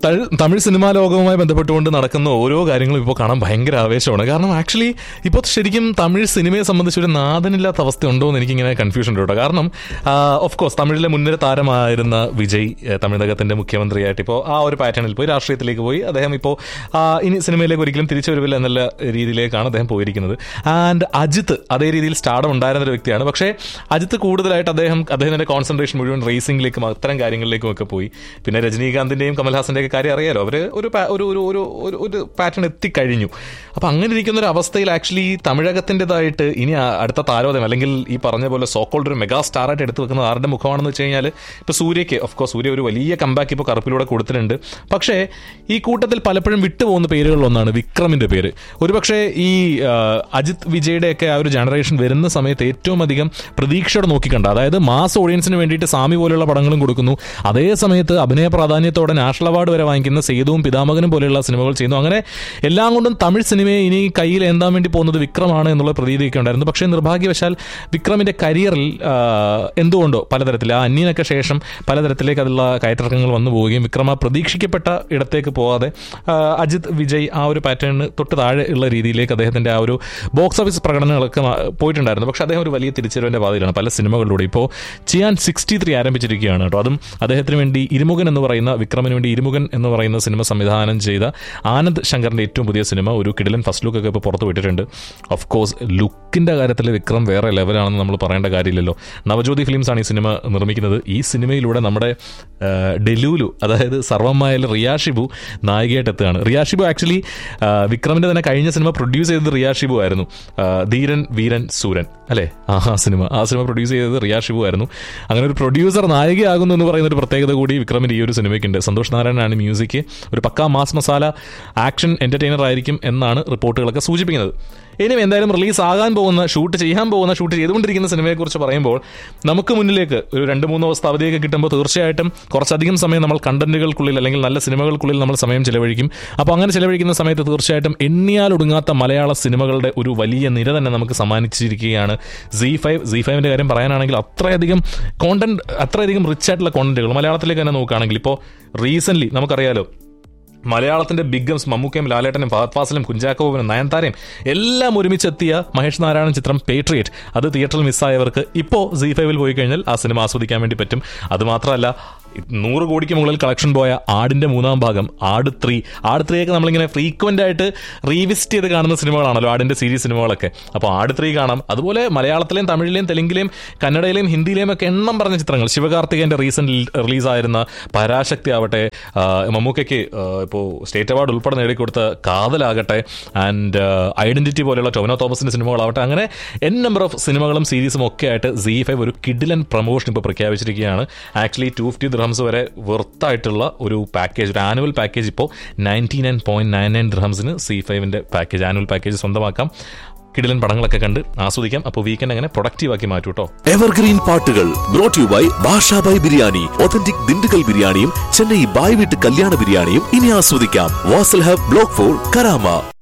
തഴ്- Tamil cinema ലോകവുമായി ബന്ധപ്പെട്ടുകൊണ്ട് നടക്കുന്ന ഓരോ കാര്യങ്ങളും ഇപ്പോൾ കാണാൻ ഭയങ്കര ആവേശമാണ് കാരണം ആക്ച്വലി ഇപ്പോൾ ശരിക്കും തമിഴ് സിനിമയെ സംബന്ധിച്ച് ഒരു നാഥനില്ലാത്ത അവസ്ഥ ഉണ്ടോ എന്ന് എനിക്കിങ്ങനെ കൺഫ്യൂഷൻ ഉണ്ട് കേട്ടോ കാരണം ഓഫ് കോഴ്സ് തമിഴിലെ മുൻനിര താരമായിരുന്ന വിജയ് ഏഹ്, തമിഴകത്തിന്റെ മുഖ്യമന്ത്രിയായിട്ട് ഇപ്പോൾ ആ ഒരു പാറ്റേണിൽ പോയി രാഷ്ട്രീയത്തിലേക്ക് പോയി അദ്ദേഹം ഇപ്പോൾ ഇനി സിനിമയിലേക്ക് ഒരിക്കലും തിരിച്ചു വരില്ല എന്നുള്ള രീതിയിലേക്കാണ് അദ്ദേഹം പോയിരിക്കുന്നത് ആൻഡ് അജിത്ത് അതേ രീതിയിൽ സ്റ്റാർഡം ഉണ്ടായിരുന്ന ഒരു വ്യക്തിയാണ് പക്ഷേ അജിത്ത് കൂടുതലായിട്ട് അദ്ദേഹം അദ്ദേഹത്തിന്റെ കോൺസെൻട്രേഷൻ മുഴുവൻ റേസിംഗിലേക്കും അത്തരം കാര്യങ്ങളിലേക്കും ഒക്കെ പോയി പിന്നെ രജനീകാന്തിന്റെയും കമൽഹാസന്റെയും ഒക്കെ കാര്യം അറിയാലോ അവർ ഒരു പാ- ഒരു ഒരു ഒരു ഒരു ഒരു പാറ്റേൺ എത്തിക്കഴിഞ്ഞു അപ്പം അങ്ങനെ ഇരിക്കുന്ന ഒരു അവസ്ഥയിൽ ആക്ച്വലി തമിഴകത്തിൻ്റെതായിട്ട് ഇനി ആ അടുത്ത താരോദയം അല്ലെങ്കിൽ ഈ പറഞ്ഞ പോലെ സോക്കോൾഡ് ഒരു മെഗാ സ്റ്റാറായിട്ട് എടുത്തു വെക്കുന്നത് ആരുടെ മുഖമാണെന്ന് വെച്ച് കഴിഞ്ഞാൽ ഇപ്പോൾ സൂര്യയ്ക്ക് ഓഫ് കോഴ്സ് സൂര്യ ഒരു വലിയ കമ്പാക്ക് ഇപ്പോൾ കറുപ്പിലൂടെ കൊടുത്തിട്ടുണ്ട് പക്ഷേ ഈ കൂട്ടത്തിൽ പലപ്പോഴും വിട്ടുപോകുന്ന പേരുകളിലൊന്നാണ് വിക്രമിന്റെ പേര് ഒരുപക്ഷെ ഈ ആ, അജിത് വിജയുടെ ആ ഒരു ജനറേഷൻ വരുന്ന സമയത്ത് ഏറ്റവും അധികം പ്രതീക്ഷയോടെ നോക്കിക്കണ്ട അതായത് മാസ് ഓഡിയൻസിന് വേണ്ടിയിട്ട് സാമി പോലെയുള്ള പടങ്ങളും കൊടുക്കുന്നു അതേ സമയത്ത് അഭിനയ പ്രാധാന്യത്തോടെ നാഷണൽ അവാർഡ് വരെ വാങ്ങിക്കുന്ന സേതുവും പിതാമകനും പോലെയുള്ള സിനിമകൾ ചെയ്യുന്നു അങ്ങനെ എല്ലാം കൊണ്ടും തമിഴ് സിനിമയെ ഇനി കയ്യിൽ എന്താൻ വേണ്ടി പോകുന്നത് വിക്രമാണ് എന്നുള്ള പ്രതീതിയൊക്കെ ഉണ്ടായിരുന്നു പക്ഷേ നിർഭാഗ്യവശാൽ വിക്രമിന്റെ കരിയറിൽ ആ, എന്തുകൊണ്ടോ പലതരത്തിൽ ആ അന്യനൊക്കെ ശേഷം പലതരത്തിലേക്ക് അതിലുള്ള കയറ്റിറക്കങ്ങൾ വന്നു പോവുകയും വിക്രം ആ പ്രതീക്ഷിക്കപ്പെട്ട ഇടത്തേക്ക് പോകാതെ ആ, അജിത് വിജയ് ആ ഒരു പാറ്റേണിന് തൊട്ട് താഴെ ഉള്ള രീതിയിലേക്ക് അദ്ദേഹത്തിന്റെ ആ ഒരു ബോക്സ് ഓഫീസ് പ്രകടനങ്ങളൊക്കെ മാ- പോയിട്ടുണ്ടായിരുന്നു പക്ഷേ അദ്ദേഹം ഒരു വലിയ തിരിച്ചറിവിന്റെ പാതയിലാണ് പല സിനിമകളിലൂടെ ഇപ്പോൾ ചിയാൻ സിക്സ്റ്റി ത്രീ ആരംഭിച്ചിരിക്കുകയാണ് കേട്ടോ അതും അദ്ദേഹത്തിന് വേണ്ടി ഇരുമുഖൻ എന്ന് പറയുന്ന വിക്രമിന് വേണ്ടി ഇരുമുഖൻ എന്ന് പറയുന്ന സിനിമ സംവിധാനം ചെയ്ത ആനന്ദ് ശങ്കറിന്റെ ഏറ്റവും പുതിയ സിനിമ ഒരു കിടിലൻ ഫസ്റ്റ് ലുക്ക് ഒക്കെ ഇപ്പോൾ പുറത്ത് വിട്ടിട്ടുണ്ട് ഓഫ് കോഴ്സ് ലുക്കിന്റെ കാര്യത്തിൽ വിക്രം വേറെ ലെവലാണെന്ന് നമ്മൾ പറയേണ്ട കാര്യമില്ലല്ലോ നവജ്യോതി ഫിലിംസ് ആണ് ഈ സിനിമ നിർമ്മിക്കുന്നത് ഈ സിനിമയിലൂടെ നമ്മുടെ ആ, ഡെലൂലു അതായത് സർവമായാൽ റിയാ ഷിബു നായികയായിട്ട് എത്തുകയാണ് റിയാ ഷിബു ആക്ച്വലി വിക്രമിന്റെ തന്നെ കഴിഞ്ഞ സിനിമ പ്രൊഡ്യൂസ് ചെയ്തത് റിയാ ഷിബു ആയിരുന്നു ആ, ധീരൻ വീരൻ സൂരൻ അല്ലേ ആ ആ സിനിമ ആ സിനിമ പ്രൊഡ്യൂസ് ചെയ്തത് റിയാ ഷിബു ആയിരുന്നു അങ്ങനെ ഒരു പ്രൊഡ്യൂസർ നായികയാകുന്നു എന്ന് പറയുന്ന ഒരു പ്രത്യേകത കൂടി വിക്രമിന്റെ ഈ ഒരു സിനിമയ്ക്കുണ്ട് സന്തോഷ് നാരായണനാണ് മ്യൂസിക് ഒരു പക്കാ മാസ് മസാല ആക്ഷൻ എന്റർടൈനർ ആയിരിക്കും എന്നാണ് റിപ്പോർട്ടുകളൊക്കെ സൂചിപ്പിക്കുന്നത് ഇനി എന്തായാലും റിലീസ് ആകാൻ പോകുന്ന ഷൂട്ട് ചെയ്യാൻ പോകുന്ന ഷൂട്ട് ചെയ്തുകൊണ്ടിരിക്കുന്ന സിനിമയെക്കുറിച്ച് പറയുമ്പോൾ നമുക്ക് മുന്നിലേക്ക് ഒരു രണ്ട് മൂന്ന് ദിവസത്തെ അവധിയൊക്കെ കിട്ടുമ്പോൾ തീർച്ചയായിട്ടും കുറച്ചധികം സമയം നമ്മൾ കണ്ടന്റുകൾക്കുള്ളിൽ അല്ലെങ്കിൽ നല്ല സിനിമകൾക്കുള്ളിൽ നമ്മൾ സമയം ചിലവഴിക്കും അപ്പോൾ അങ്ങനെ ചിലവഴിക്കുന്ന സമയത്ത് തീർച്ചയായിട്ടും എണ്ണിയാൽ ഒടുങ്ങാത്ത മലയാള സിനിമകളുടെ ഒരു വലിയ നിര തന്നെ നമുക്ക് സമ്മാനിച്ചിരിക്കുകയാണ് സി ഫൈവ് സി ഫൈവിൻ്റെ കാര്യം പറയാനാണെങ്കിൽ അത്രയധികം കോണ്ടന്റ് അത്രയധികം റിച്ച് ആയിട്ടുള്ള കോണ്ടന്റുകൾ മലയാളത്തിലേക്ക് തന്നെ നോക്കുകയാണെങ്കിൽ ഇപ്പോൾ റീസെന്റ് നമുക്കറിയാലോ മലയാളത്തിന്റെ ബിഗ്ഗംസ് മമ്മൂക്കയും ലാലേട്ടനും ഫഹദ് ഫാസിലും കുഞ്ചാക്കോബനും നയൻതാരയും എല്ലാം ഒരുമിച്ചെത്തിയ മഹേഷ് നാരായണൻ ചിത്രം പേട്രിയറ്റ് അത് തിയേറ്ററിൽ മിസ്സായവർക്ക് ഇപ്പോൾ സി ഫൈവിൽ പോയി കഴിഞ്ഞാൽ ആ സിനിമ ആസ്വദിക്കാൻ വേണ്ടി പറ്റും അതുമാത്രമല്ല നൂറ് കോടിക്ക് മുകളിൽ കളക്ഷൻ പോയ ആടിന്റെ മൂന്നാം ഭാഗം ആട് ത്രീ ആട് ത്രീ ഒക്കെ നമ്മളിങ്ങനെ ഫ്രീക്വന്റ് ആയിട്ട് റീവിസിറ്റ് ചെയ്ത് കാണുന്ന സിനിമകളാണല്ലോ ആടിന്റെ സീരീസ് സിനിമകളൊക്കെ അപ്പോൾ ആട് ത്രീ കാണാം അതുപോലെ മലയാളത്തിലെയും തമിഴിലെയും തെലുങ്കിലെയും കന്നഡയിലെയും ഹിന്ദിയിലെയും ഒക്കെ എണ്ണം പറഞ്ഞ ചിത്രങ്ങൾ ശിവകാർത്തികേന്റെ റീസെന്റ് റിലീസായിരുന്ന പരാശക്തി ആവട്ടെ ആ, മമ്മൂക്കയ്ക്ക് ഇപ്പോൾ സ്റ്റേറ്റ് അവാർഡ് ഉൾപ്പെടെ നേടിക്കൊടുത്ത കാതലാകട്ടെ ആൻഡ് ഐഡന്റിറ്റി പോലെയുള്ള ടൊവിനോ തോമസിന്റെ സിനിമകളാവട്ടെ അങ്ങനെ എൻ നമ്പർ ഓഫ് സിനിമകളും സീരീസും ഒക്കെ ആയിട്ട് സി ഫൈവ് ഒരു കിഡിലൻ പ്രൊമോഷൻ ഇപ്പോൾ പ്രഖ്യാപിച്ചിരിക്കുകയാണ് ആക്ച്വലി ടു ഫിഫ്റ്റി ദ്രഹംസ് വരെ വെർത്തായിട്ടുള്ള ഒരു പാക്കേജ് ഒരു ആനുവൽ പാക്കേജ് ഇപ്പോൾ ninety nine point nine nine ദ്രഹംസിന് സി ഫൈവിന്റെ പാക്കേജ് ആനുവൽ പാക്കേജ് സ്വന്തമാക്കാം കിടിലൻ പടങ്ങളൊക്കെ കണ്ട് ആസ്വദിക്കാം അപ്പോൾ വീക്കെൻഡ് അങ്ങനെ പ്രൊഡക്റ്റീവ് ആക്കി മാറ്റൂ കേട്ടോ എവർഗ്രീൻ പാട്ടുകൾ brought you by Bashabhai biryani authentic Dindigul ബിരിയാണിയും ചെന്നൈ ബായ് വീട്ട് കല്യാണ ബിരിയാണിയും ഇനി ആസ്വദിക്കാം Vasal hub block four Karama